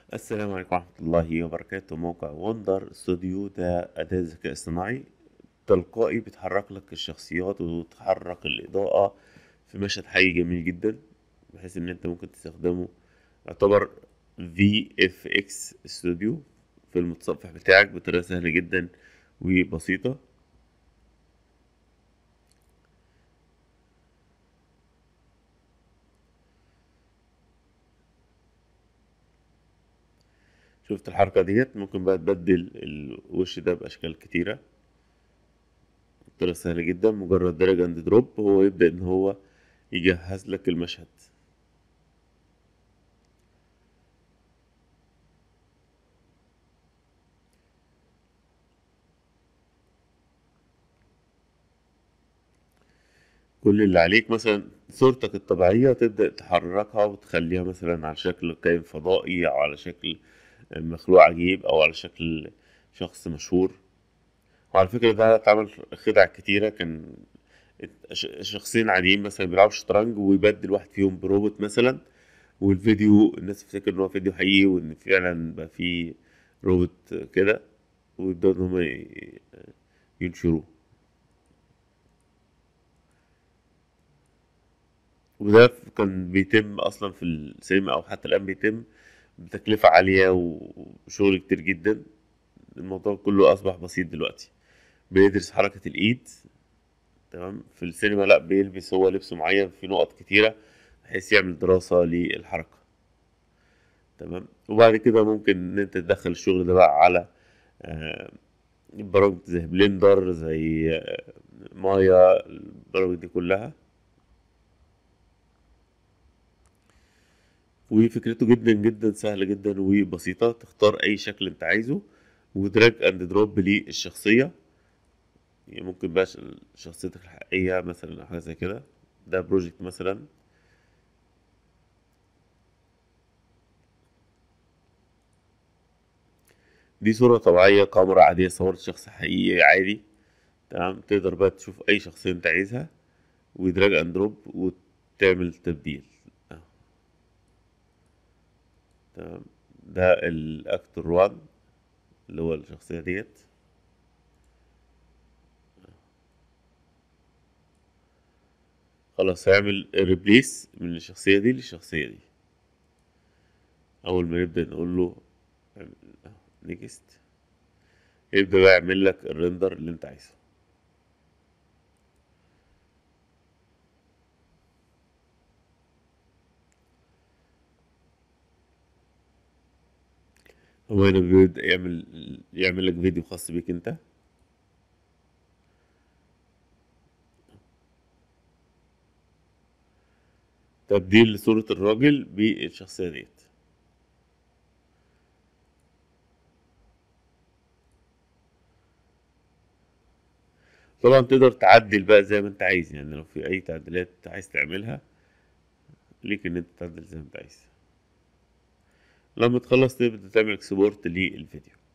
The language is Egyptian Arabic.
السلام عليكم ورحمة الله وبركاته موقع وندر استوديو ده أداة ذكاء اصطناعي تلقائي بتحرك لك الشخصيات وتحرك الإضاءة في مشهد حي جميل جدا بحيث إن أنت ممكن تستخدمه يعتبر VFX استوديو في المتصفح بتاعك بطريقة سهلة جدا وبسيطة شفت الحركة ديت ممكن بقى تبدل الوش ده بأشكال كتيرة بطريقة سهلة جدا مجرد دراج اند دروب هو يبدأ إن هو يجهز لك المشهد كل اللي عليك مثلا صورتك الطبيعية تبدأ تحركها وتخليها مثلا على شكل كائن فضائي أو على شكل مخلوق عجيب أو على شكل شخص مشهور وعلى فكرة ده اتعمل خدع كتيرة كان ش- شخصين عاديين مثلا بيلعبوا شطرنج ويبدل واحد فيهم بروبوت مثلا والفيديو الناس تفتكر ان هو فيديو حقيقي وان فعلا بقى فيه روبوت كده ويبدأوا ان هم ي- ينشروه وده كان بيتم اصلا في السينما او حتى الان بيتم بتكلفة عالية وشغل كتير جدا الموضوع كله اصبح بسيط دلوقتي بيدرس حركة الايد تمام في السينما لا بيلبس هو لبس معين في نقط كتيرة بحيث يعمل دراسة للحركة تمام وبعد كده ممكن ان انت تدخل الشغل ده بقى على آه، برامج زي بلندر زي آه، مايا البرامج دي كلها وفكرته جدا جدا سهلة جدا وبسيطة تختار أي شكل أنت عايزه ودراج أند دروب للشخصية يعني ممكن بقى ش- شخصيتك الحقيقية مثلا أو حاجة زي كده ده بروجكت مثلا دي صورة طبيعية كاميرا عادية صورت شخص حقيقي عادي تمام تقدر بقى تشوف أي شخصية أنت عايزها ودراج أند دروب وتعمل تبديل أهو، تمام ده الأكتور وان اللي هو الشخصية ديت خلاص هيعمل ريبليس من الشخصية دي للشخصية دي أول ما نبدأ نقول له نيكست يبدأ بقى يعمل لك الريندر اللي أنت عايزه هو هنا بيبدأ يعمل يعمل لك فيديو خاص بيك أنت تبديل صورة الراجل بالشخصية ديت طبعا تقدر تعدل بقى زي ما انت عايز يعني لو في اي تعديلات عايز تعملها ليك ان انت تعدل زي ما انت عايز لما تخلص تبدأ تعمل اكسبورت للفيديو